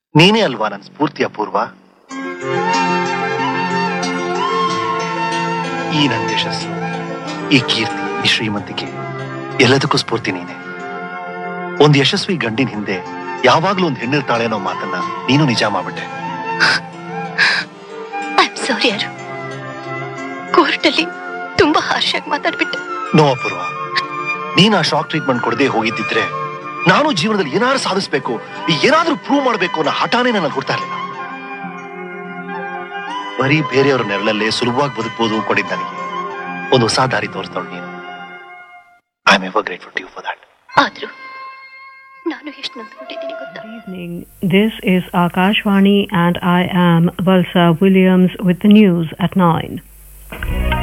ನೀನೇ ಅಲ್ವಾ ನನ್ನ ಸ್ಫೂರ್ತಿ ಅಪೂರ್ವ ಈ ನನ್ನ ಯಶಸ್ಸು ಈ ಕೀರ್ತಿ ಈ ಶ್ರೀಮಂತಿಕೆ ಎಲ್ಲದಕ್ಕೂ ಸ್ಫೂರ್ತಿ ನೀನೆ ಒಂದು ಯಶಸ್ವಿ ಗಂಡಿನ ಹಿಂದೆ ಯಾವಾಗ್ಲೂ ಒಂದು ಹೆಣ್ಣಿರ್ತಾಳೆ ಅನ್ನೋ ಮಾತನ್ನ ನೀನು ನಿಜ ಮಾಡ್ಬಿಟ್ಟೆ ಐ ಆಮ್ ಸಾರಿ ಅರು ಕೋರ್ಟಲ್ಲಿ ತುಂಬಾ ಹಾರ್ಷ್ ಆಗಿ ಮಾತಾಡ್ಬಿಟ್ಟೆ ನೋ ಅಪೂರ್ವ ನೀನ್ ಆ ಶಾಕ್ ಟ್ರೀಟ್ಮೆಂಟ್ ಕೊಡದೆ ಹೋಗಿದ್ದಿದ್ರೆ ನಾನು ಜೀವನದಲ್ಲಿ ಏನಾದ್ರು ಸಾಧಿಸ್ಬೇಕು ಏನಾದ್ರೂ ಪ್ರೂವ್ ಮಾಡ್ಬೇಕು ಅನ್ನೋ ಹಠಾನೇ ನನಗೆ ಹುಡ್ತಾ ಇರಲಿಲ್ಲ ಬರೀ ಬೇರೆಯವರ ನೆರಳಲ್ಲೇ ಸುಲಭವಾಗಿ ಬದುಕಬಹುದು ಕೊಡಿದ್ ನನಗೆ ಒಂದು ಹೊಸ ದಾರಿ ತೋರಿಸ್ತಾಳು ನೀನು I am ever grateful to you for that ಆದ್ರೂ ನಾನು ಎಷ್ಟು ನೊಂದ್ಕೊಂಡಿದ್ದೀನಿ ಗೊತ್ತಾ Good evening. This is Akashvani and I am Valsa Williams with the news at 9.